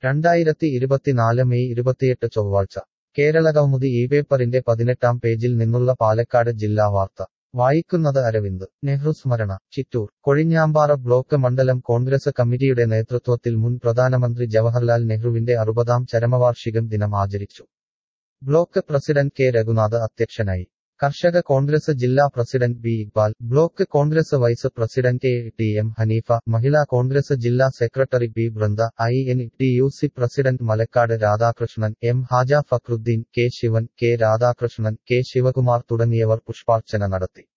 രണ്ടായിരത്തി ഇരുപത്തിനാല് മെയ് ഇരുപത്തിയെട്ട് ചൊവ്വാഴ്ച കേരള കൗമുദി ഈ പേപ്പറിന്റെ പതിനെട്ടാം പേജിൽ നിന്നുള്ള പാലക്കാട് ജില്ലാ വാർത്ത വായിക്കുന്നത് അരവിന്ദ് നെഹ്റു സ്മരണ ചിറ്റൂർ കൊഴിഞ്ഞാമ്പാറ ബ്ലോക്ക് മണ്ഡലം കോൺഗ്രസ് കമ്മിറ്റിയുടെ നേതൃത്വത്തിൽ മുൻ പ്രധാനമന്ത്രി ജവഹർലാൽ നെഹ്റുവിന്റെ അറുപതാം ചരമവാർഷികം ദിനം ആചരിച്ചു ബ്ലോക്ക് പ്രസിഡന്റ് കെ രഘുനാഥ് അധ്യക്ഷനായി കർഷക കോൺഗ്രസ് ജില്ലാ president B Iqbal block Congress vice president A T M Haneefa Mahila Congress ജില്ലാ secretary P Brinda I N T U C president Malakkad Radhakrishnan M Haja Fakhruddin K Shivan K Radhakrishnan K Sivakumar തുടങ്ങിയവർ പുഷ്പാർച്ചന നടത്തി